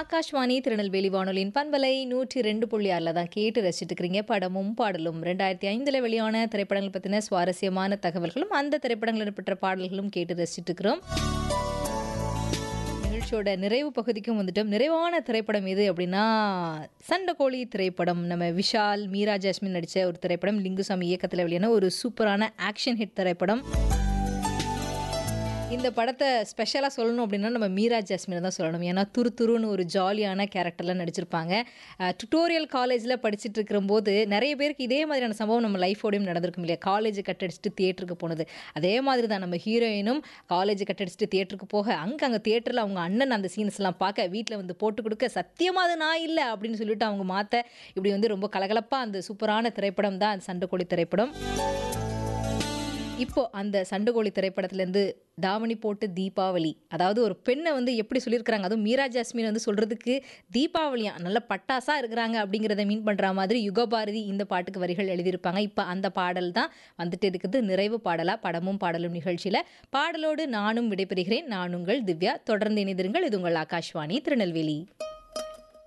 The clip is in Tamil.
ஆகாஷ்வாணி திருநெல்வேலி வானொலியின் பண்பலை நூற்றி ரெண்டு புள்ளி ஆறில் தான் கேட்டு ரசிச்சுட்டு இருக்கிறீங்க படமும் பாடலும் ரெண்டாயிரத்தி ஐந்தில் வெளியான திரைப்படங்கள் பற்றின சுவாரஸ்யமான தகவல்களும் அந்த திரைப்படங்களில் பெற்ற பாடல்களும் கேட்டு ரசிச்சுட்டு இருக்கிறோம் நிகழ்ச்சியோட நிறைவு பகுதிக்கும் வந்துட்டோம் நிறைவான திரைப்படம் எது அப்படின்னா சண்டைக்கோழி திரைப்படம் நம்ம விஷால் மீரா ஜாஸ்மின் நடித்த ஒரு திரைப்படம் லிங்குசாமி இயக்கத்தில் வெளியான ஒரு சூப்பரான ஆக்ஷன் ஹிட் திரைப்படம் இந்த படத்தை ஸ்பெஷலாக சொல்லணும் அப்படின்னா நம்ம மீரா ஜாஸ்மினை தான் சொல்லணும் ஏன்னா துரு துருன்னு ஒரு ஜாலியான கேரக்டரில் நடிச்சிருப்பாங்க டுட்டோரியல் காலேஜில் படிச்சுட்டு இருக்கிறபோது நிறைய பேருக்கு இதே மாதிரியான சம்பவம் நம்ம லைஃபோடையும் நடந்திருக்கும் இல்லையா காலேஜ் கட்டடிச்சிட்டு தியேட்டருக்கு போனது அதே மாதிரி தான் நம்ம ஹீரோயினும் காலேஜ் கட்டடிச்சிட்டு தியேட்டருக்கு போக அங்கே அங்கே தியேட்டரில் அவங்க அண்ணன் அந்த சீன்ஸ்லாம் பார்க்க வீட்டில் வந்து போட்டு கொடுக்க சத்தியமாக அது நான் இல்லை அப்படின்னு சொல்லிட்டு அவங்க மாற்ற இப்படி வந்து ரொம்ப கலகலப்பாக அந்த சூப்பரான திரைப்படம் தான் அந்த சண்டைக்கோழி திரைப்படம் இப்போ அந்த சண்டுகோழி திரைப்படத்துலேருந்து தாவணி போட்டு தீபாவளி அதாவது ஒரு பெண்ணை வந்து எப்படி சொல்லியிருக்கிறாங்க அதுவும் மீரா ஜாஸ்மின் வந்து சொல்கிறதுக்கு தீபாவளியா நல்ல பட்டாசாக இருக்கிறாங்க அப்படிங்கிறத மீன் பண்ணுற மாதிரி யுகபாரதி இந்த பாட்டுக்கு வரிகள் எழுதியிருப்பாங்க இப்போ அந்த பாடல் தான் வந்துட்டு இருக்குது நிறைவு பாடலாக படமும் பாடலும் நிகழ்ச்சியில் பாடலோடு நானும் விடைபெறுகிறேன் நான் உங்கள் திவ்யா தொடர்ந்து இணைந்திருங்கள் இது உங்கள் ஆகாஷ்வாணி திருநெல்வேலி